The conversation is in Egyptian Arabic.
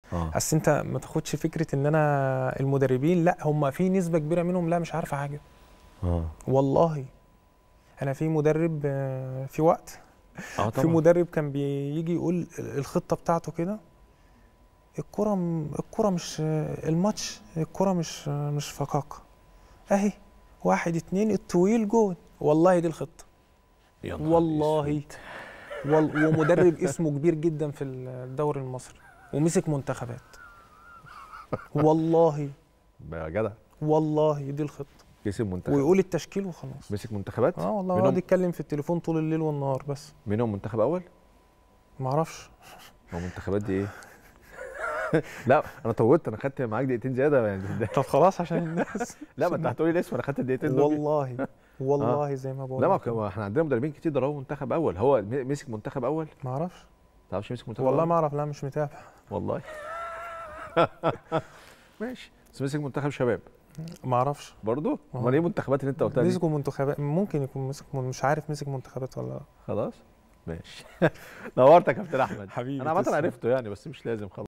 اه بس انت ما تاخدش فكره ان انا المدربين لا هم في نسبه كبيره منهم لا مش عارفه حاجه اه والله انا في مدرب آه، في وقت اه في طبعا مدرب كان بيجي يقول الخطه بتاعته كده الكره م- الكره مش الماتش الكره مش مش فقاقه اهي واحد اتنين الطويل جول والله دي الخطه يا نهار والله أسود. وال- ومدرب اسمه كبير جدا في الدوري المصري ومسك منتخبات والله يا جدع والله دي الخطه كسب منتخب ويقول التشكيل وخلاص مسك منتخبات اه والله منهم- يقعد يتكلم في التليفون طول الليل والنهار بس منهم منتخب اول ما اعرفش هو منتخبات دي ايه لا انا طولت انا خدت معاك دقيقتين زياده يعني طب خلاص عشان الناس لا ما انت هتقولي الاسم انا خدت الدقيقتين دول والله والله زي ما بقول لا ما لك. ما احنا عندنا مدربين كتير ضربوا منتخب اول هو م- مسك منتخب اول ما اعرفش ما تعرفش مسك منتخب والله أول؟ ما اعرف لا مش متابع والله ماشي بس مسك منتخب شباب ما اعرفش برضه آه. امال ايه المنتخبات اللي انت قلتها دي مسكوا منتخبات ممكن يكون مسك من- مش عارف مسك منتخبات ولا لا خلاص ماشي نورتك يا كابتن احمد حبيبي انا عامه تسلم. عرفته يعني بس مش لازم خلاص